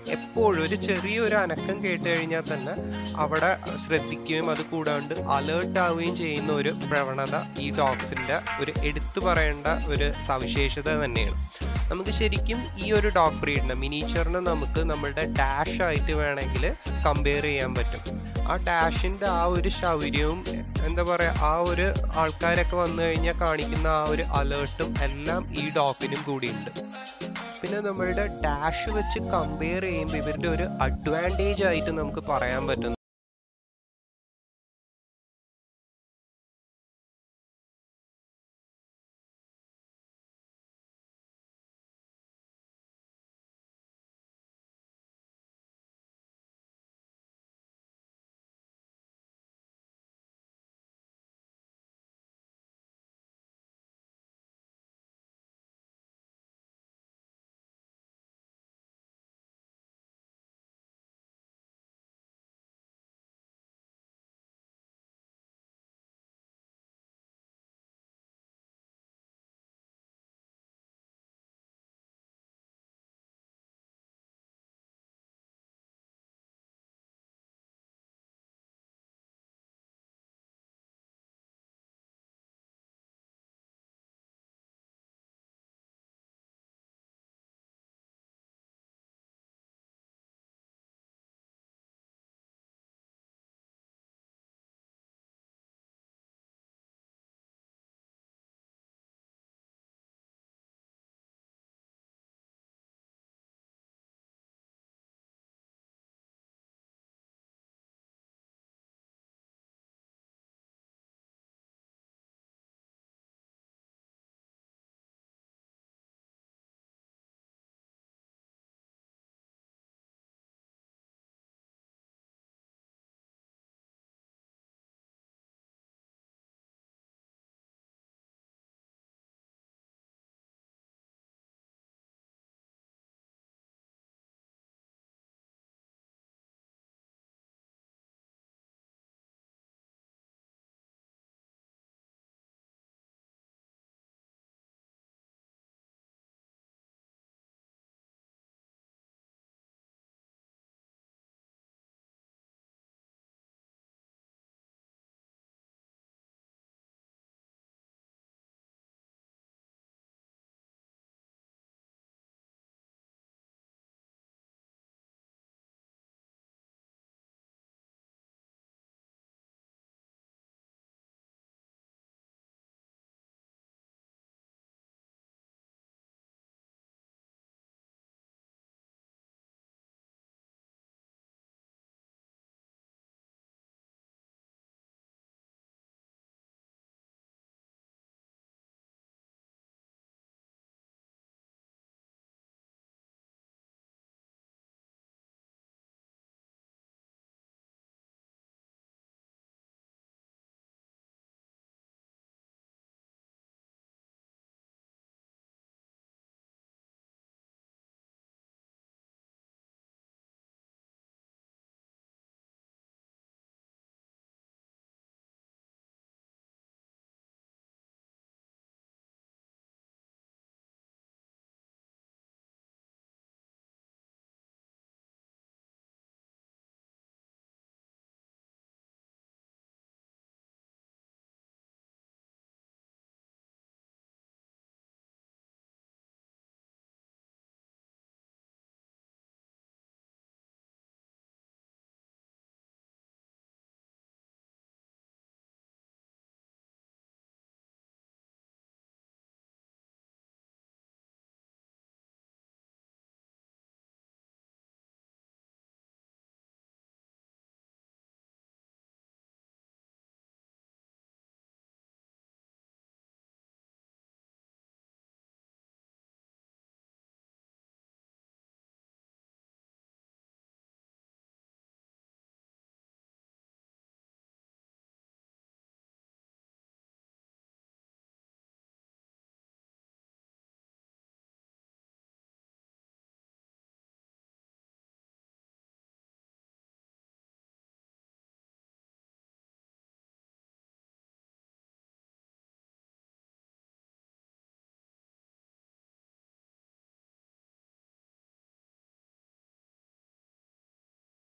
എപ്പോഴും ഒരു ചെറിയൊരു അനക്കം കേട്ട് കഴിഞ്ഞാൽ തന്നെ അവിടെ ശ്രദ്ധിക്കുകയും അത് കൂടാണ്ട് അലേർട്ട് ആവുകയും ചെയ്യുന്ന ഒരു പ്രവണത ഈ ഡോഗ്സിന്റെ ഒരു എടുത്തു പറയേണ്ട ഒരു സവിശേഷത തന്നെയാണ് നമുക്ക് ശരിക്കും ഈ ഒരു ഡോഗ് ബ്രീഡിനെ മിനീച്ചറിനെ നമുക്ക് നമ്മളുടെ ഡാഷ് ആയിട്ട് വേണമെങ്കിൽ കമ്പയർ ചെയ്യാൻ പറ്റും ആ ഡാഷിന്റെ ആ ഒരു ശൗര്യവും എന്താ പറയാ ആ ഒരു ആൾക്കാരൊക്കെ വന്നു കഴിഞ്ഞാൽ കാണിക്കുന്ന ആ ഒരു അലേർട്ടും എല്ലാം ഈ ഡോഗിനും കൂടിയുണ്ട് പിന്നെ നമ്മളുടെ ഡാഷ് വെച്ച് കമ്പയർ ചെയ്യുമ്പോൾ ഇവരുടെ ഒരു അഡ്വാൻറ്റേജ് ആയിട്ട് നമുക്ക് പറയാൻ പറ്റും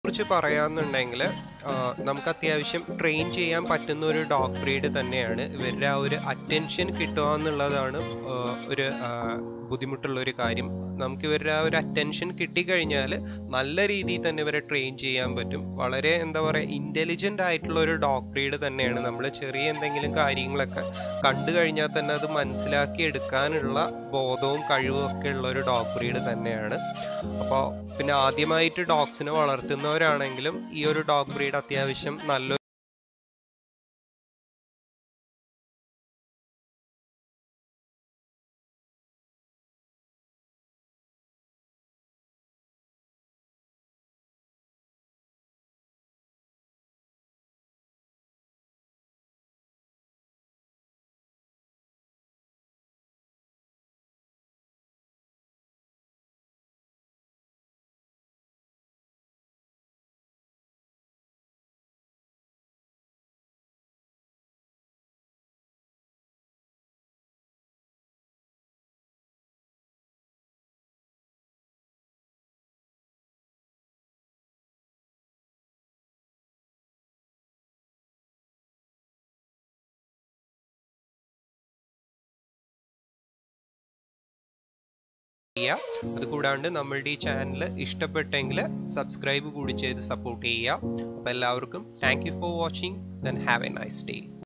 കുറിച്ച് പറയാന്നുണ്ടെങ്കിൽ നമുക്ക് അത്യാവശ്യം ട്രെയിൻ ചെയ്യാൻ പറ്റുന്ന ഒരു ഡോഗ് ബ്രീഡ് തന്നെയാണ് ഇവരുടെ ആ ഒരു അറ്റൻഷൻ കിട്ടുക എന്നുള്ളതാണ് ആ, ഒരു ആ, ബുദ്ധിമുട്ടുള്ള ഒരു കാര്യം നമുക്ക് ഇവരുടെ ആ ഒരു അറ്റൻഷൻ കിട്ടിക്കഴിഞ്ഞാൽ നല്ല രീതിയിൽ തന്നെ ഇവരെ ട്രെയിൻ ചെയ്യാൻ പറ്റും വളരെ എന്താ പറയുക ഇന്റലിജന്റ് ആയിട്ടുള്ള ഒരു ഡോഗ് ബ്രീഡ് തന്നെയാണ് നമ്മൾ ചെറിയ എന്തെങ്കിലും കാര്യങ്ങളൊക്കെ കണ്ടു കഴിഞ്ഞാൽ തന്നെ അത് മനസ്സിലാക്കി എടുക്കാനുള്ള ബോധവും കഴിവും ഒക്കെ ഉള്ള ഒരു ഡോഗ് ബ്രീഡ് തന്നെയാണ് അപ്പോൾ പിന്നെ ആദ്യമായിട്ട് ഡോഗ്സിനെ വളർത്തുന്നവരാണെങ്കിലും ഈ ഒരു ഡോഗ് ബ്രീഡ് അത്യാവശ്യം നല്ല ചെയ്യുക അതുകൂടാണ്ട് നമ്മളുടെ ഈ ചാനൽ ഇഷ്ടപ്പെട്ടെങ്കിൽ സബ്സ്ക്രൈബ് കൂടി ചെയ്ത് സപ്പോർട്ട് ചെയ്യുക അപ്പോൾ എല്ലാവർക്കും thank you for watching then have a nice day